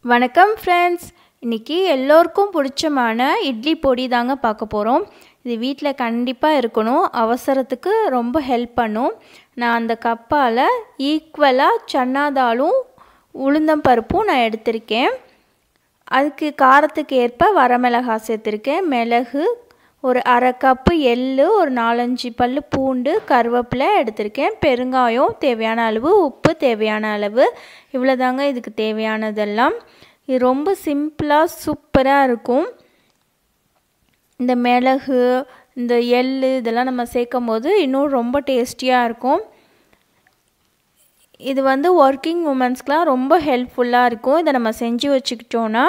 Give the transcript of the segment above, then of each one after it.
வணக்கம் ஃப்ரெண்ட்ஸ் இன்றைக்கி எல்லோருக்கும் பிடிச்சமான இட்லி பொடி தாங்க பார்க்க போகிறோம் இது வீட்டில் கண்டிப்பாக இருக்கணும் அவசரத்துக்கு ரொம்ப ஹெல்ப் பண்ணும் நான் அந்த கப்பால் ஈக்குவலாக சன்னாதாலும் உளுந்தம்பருப்பும் நான் எடுத்திருக்கேன் அதுக்கு காரத்துக்கு ஏற்ப வரமிளகாய் சேர்த்துருக்கேன் மிளகு ஒரு அரை கப்பு எள் ஒரு நாலஞ்சு பல் பூண்டு கருவேப்பிலை எடுத்திருக்கேன் பெருங்காயம் தேவையான அளவு உப்பு தேவையான அளவு இவ்வளோதாங்க இதுக்கு தேவையானதெல்லாம் இது ரொம்ப சிம்பிளாக சூப்பராக இருக்கும் இந்த மிளகு இந்த எள் இதெல்லாம் நம்ம சேர்க்கும் போது இன்னும் ரொம்ப டேஸ்டியாக இருக்கும் இது வந்து ஒர்க்கிங் உமன்ஸ்க்கெலாம் ரொம்ப ஹெல்ப்ஃபுல்லாக இருக்கும் இதை நம்ம செஞ்சு வச்சுக்கிட்டோன்னா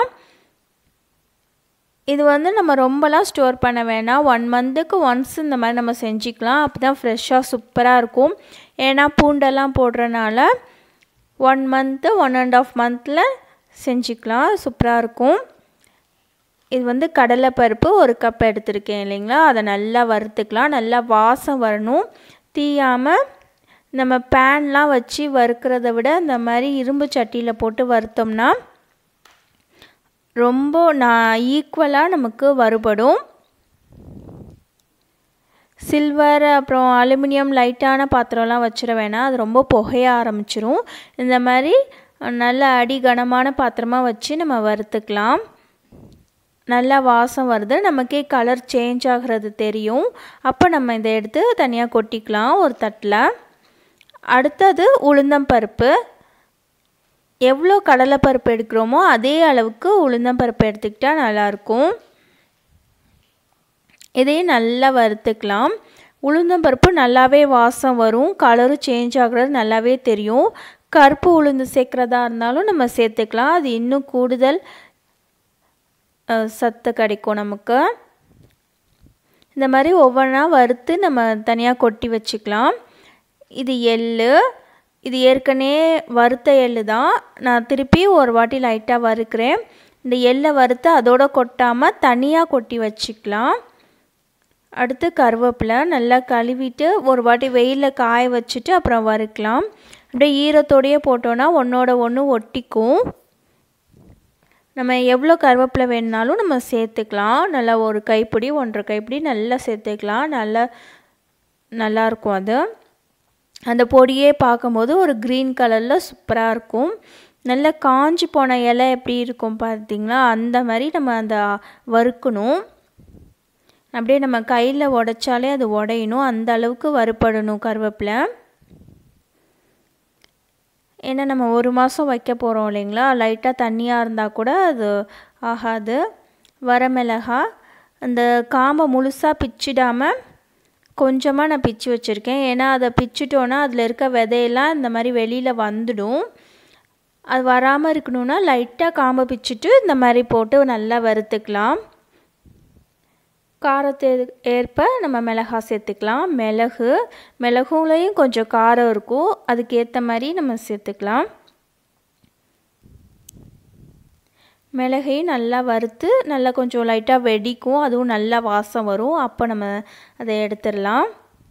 இது வந்து நம்ம ரொம்பலாம் ஸ்டோர் பண்ண வேணாம் ஒன் மந்த்துக்கு ஒன்ஸ் இந்த மாதிரி நம்ம செஞ்சுக்கலாம் அப்போ தான் ஃப்ரெஷ்ஷாக சூப்பராக இருக்கும் ஏன்னா பூண்டெல்லாம் போடுறனால one month one and half மந்தில் செஞ்சுக்கலாம் சூப்பராக இருக்கும் இது வந்து கடலைப்பருப்பு ஒரு கப் எடுத்திருக்கேன் இல்லைங்களா அதை நல்லா வறுத்துக்கலாம் நல்லா வாசம் வரணும் தீயாமல் நம்ம பேன்லாம் வச்சு வறுக்கிறத விட இந்த மாதிரி இரும்பு சட்டியில் போட்டு வறுத்தோம்னா ரொம்ப நான் ஈக்குவலாக நமக்கு வறுபடும் சில்வர் அப்புறம் அலுமினியம் லைட்டான பாத்திரம்லாம் வச்சிட வேணாம் அது ரொம்ப புகைய ஆரம்பிச்சிரும் இந்த மாதிரி நல்ல அடி கனமான பாத்திரமாக வச்சு நம்ம வறுத்துக்கலாம் நல்லா வாசம் வருது நமக்கே கலர் சேஞ்ச் ஆகிறது தெரியும் அப்போ நம்ம இதை எடுத்து தனியாக கொட்டிக்கலாம் ஒரு தட்டில் அடுத்தது உளுந்தம்பருப்பு எவ்வளோ கடலைப்பருப்பு எடுக்கிறோமோ அதே அளவுக்கு உளுந்தம்பருப்பு எடுத்துக்கிட்டால் நல்லாயிருக்கும் இதையும் நல்லா வறுத்துக்கலாம் உளுந்தம்பருப்பு நல்லாவே வாசம் வரும் கலரும் சேஞ்ச் ஆகிறது நல்லாவே தெரியும் கருப்பு உளுந்து சேர்க்குறதா இருந்தாலும் நம்ம சேர்த்துக்கலாம் அது இன்னும் கூடுதல் சத்து கிடைக்கும் நமக்கு இந்த மாதிரி ஒவ்வொன்றா வறுத்து நம்ம தனியாக கொட்டி வச்சுக்கலாம் இது எள் இது ஏற்கனவே வறுத்த எள் தான் நான் திருப்பி ஒரு வாட்டி லைட்டாக வறுக்கிறேன் இந்த எள்ளை வறுத்து அதோடு கொட்டாமல் தனியாக கொட்டி வச்சுக்கலாம் அடுத்து கருவேப்பிலை நல்லா கழுவிட்டு ஒரு வாட்டி வெயிலில் காய வச்சுட்டு அப்புறம் வறுக்கலாம் அப்படியே ஈரத்தோடையே போட்டோன்னா ஒன்றோட ஒன்று ஒட்டிக்கும் நம்ம எவ்வளோ கருவேப்பிலை வேணுனாலும் நம்ம சேர்த்துக்கலாம் நல்லா ஒரு கைப்பிடி ஒன்றரை கைப்பிடி நல்லா சேர்த்துக்கலாம் நல்லா நல்லாயிருக்கும் அது அந்த பொடியே பார்க்கும்போது ஒரு க்ரீன் கலரில் சூப்பராக இருக்கும் நல்லா காஞ்சி போன இலை எப்படி இருக்கும் பார்த்திங்களா அந்த மாதிரி நம்ம அந்த வறுக்கணும் அப்படியே நம்ம கையில் உடைச்சாலே அது உடையணும் அந்த அளவுக்கு வறுப்படணும் கருவேப்பிலை ஏன்னா நம்ம ஒரு மாதம் வைக்க போகிறோம் இல்லைங்களா லைட்டாக தண்ணியாக இருந்தால் கூட அது ஆகாது வரமிளகா அந்த காம்பை முழுசாக பிச்சிடாமல் கொஞ்சமாக நான் பிச்சு வச்சுருக்கேன் ஏன்னா அதை பிச்சுட்டோன்னா அதில் இருக்க விதையெல்லாம் இந்த மாதிரி வெளியில் வந்துடும் அது வராமல் இருக்கணும்னா லைட்டாக காம்பை பிச்சுட்டு இந்த மாதிரி போட்டு நல்லா வறுத்துக்கலாம் காரத்தை ஏற்ப நம்ம மிளகாய் சேர்த்துக்கலாம் மிளகு மிளகுலையும் கொஞ்சம் காரம் இருக்கும் அதுக்கேற்ற மாதிரி நம்ம சேர்த்துக்கலாம் மிளகையும் நல்லா வறுத்து நல்லா கொஞ்சம் லைட்டாக வெடிக்கும் அதுவும் நல்லா வாசம் வரும் அப்போ நம்ம அதை எடுத்துடலாம்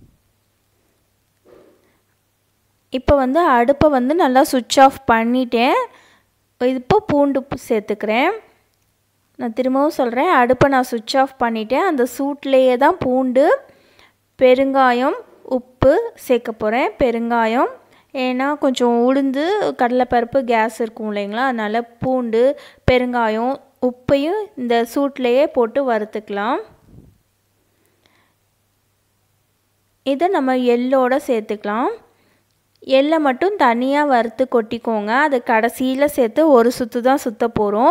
இப்போ வந்து அடுப்பை வந்து நல்லா சுவிட்ச் ஆஃப் பண்ணிட்டேன் இப்போ பூண்டு சேர்த்துக்கிறேன் நான் திரும்பவும் சொல்கிறேன் அடுப்பை நான் சுவிட்ச் ஆஃப் பண்ணிட்டேன் அந்த சூட்லேயே தான் பூண்டு பெருங்காயம் உப்பு சேர்க்க போகிறேன் பெருங்காயம் ஏன்னா கொஞ்சம் உளுந்து கடலைப்பருப்பு கேஸ் இருக்கும் இல்லைங்களா அதனால் பூண்டு பெருங்காயம் உப்பையும் இந்த சூட்லேயே போட்டு வறுத்துக்கலாம் இதை நம்ம எள்ளோட சேர்த்துக்கலாம் எள்ளை மட்டும் தனியாக வறுத்து கொட்டிக்கோங்க அது கடைசியில் சேர்த்து ஒரு சுற்று தான் சுற்ற போகிறோம்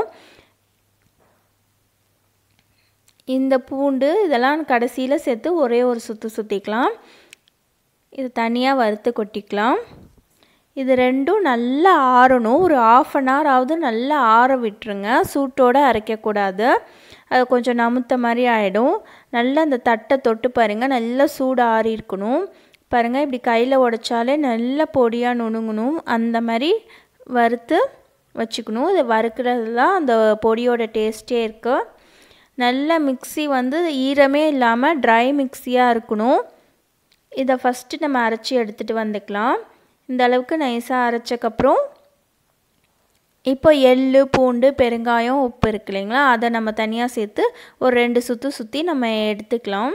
இந்த பூண்டு இதெல்லாம் கடைசியில் சேர்த்து ஒரே ஒரு சுற்று சுற்றிக்கலாம் இது தனியாக வறுத்து கொட்டிக்கலாம் இது ரெண்டும் நல்லா ஆறணும் ஒரு ஆஃப் அன் ஹவர் ஆகுது நல்லா ஆற விட்டுருங்க சூட்டோடு அரைக்கக்கூடாது அது கொஞ்சம் நமுத்த மாதிரி ஆகிடும் நல்லா அந்த தட்டை தொட்டு பாருங்கள் நல்லா சூடு ஆறி இருக்கணும் பாருங்கள் இப்படி கையில் உடைச்சாலே நல்ல பொடியாக நுணுங்கணும் அந்த மாதிரி வறுத்து வச்சுக்கணும் இது வறுக்கிறதுலாம் அந்த பொடியோட டேஸ்ட்டே இருக்குது நல்ல மிக்சி வந்து ஈரமே இல்லாமல் ட்ரை மிக்சியாக இருக்கணும் இதை ஃபஸ்ட்டு நம்ம அரைச்சி எடுத்துகிட்டு வந்துக்கலாம் இந்த அளவுக்கு நைஸாக அரைச்சக்கப்புறம் இப்போ எள்ளு பூண்டு பெருங்காயம் உப்பு இருக்கு இல்லைங்களா அதை நம்ம தனியாக சேர்த்து ஒரு ரெண்டு சுற்று சுற்றி நம்ம எடுத்துக்கலாம்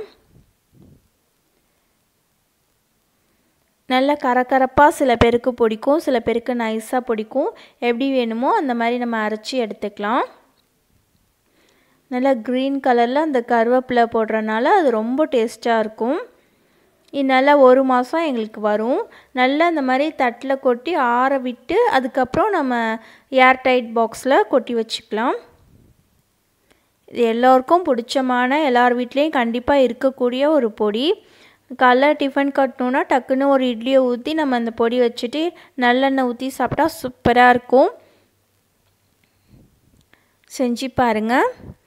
நல்ல கரகரப்பாக சில பேருக்கு பிடிக்கும் சில பேருக்கு நைஸாக பிடிக்கும் எப்படி வேணுமோ அந்த மாதிரி நம்ம அரைச்சி எடுத்துக்கலாம் நல்லா க்ரீன் கலரில் அந்த கருவேப்பிலை போடுறனால அது ரொம்ப டேஸ்ட்டாக இருக்கும் இது நல்லா ஒரு மாதம் எங்களுக்கு வரும் நல்லா இந்த மாதிரி தட்டில் கொட்டி ஆற விட்டு அதுக்கப்புறம் நம்ம ஏர்டைட் பாக்ஸில் கொட்டி வச்சுக்கலாம் இது எல்லோருக்கும் பிடிச்சமான எல்லார் வீட்லேயும் கண்டிப்பாக இருக்கக்கூடிய ஒரு பொடி காலைல டிஃபன் கட்டணுன்னா டக்குன்னு ஒரு இட்லியை ஊற்றி நம்ம அந்த பொடி வச்சுட்டு நல்லெண்ணெய் ஊற்றி சாப்பிட்டா சூப்பராக இருக்கும் செஞ்சு பாருங்கள்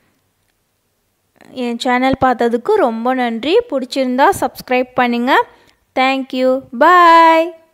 என் சேனல் பார்த்ததுக்கு ரொம்ப நன்றி பிடிச்சிருந்தா சப்ஸ்கிரைப் பண்ணுங்கள் தேங்க்யூ பாய்